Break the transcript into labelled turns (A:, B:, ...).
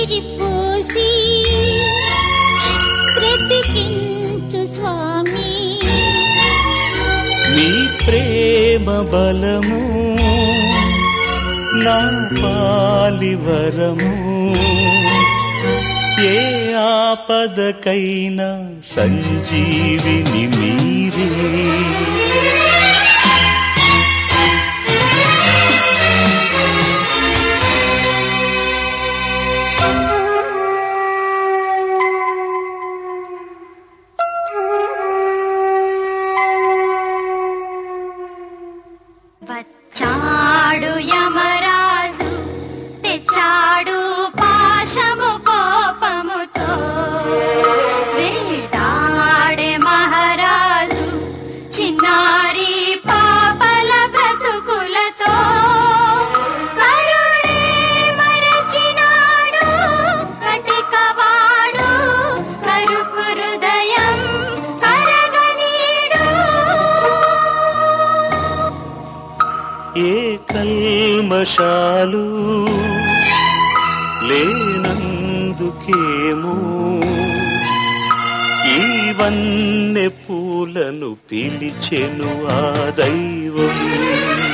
A: విరిపూసి బ్రతికించు స్వామి
B: నీ ప్రేమ బలము నా పాలివరము ఏ ఆపదకైనా సంజీవిని మీరే
A: వచ్చాడు యమరాజు తెచ్చాడు పాశము కోపముతో వేటాడే మహారాజు చిన్నారి పాపల బ్రతుకులతో కరుణే మరచినాడు కటికవాడు కరుకు హృదయం కరగనీడు
B: ఏ కల్మషాలు లేనందుకేమో ఈ వన్నె పూలను పిలిచెను ఆ దైవం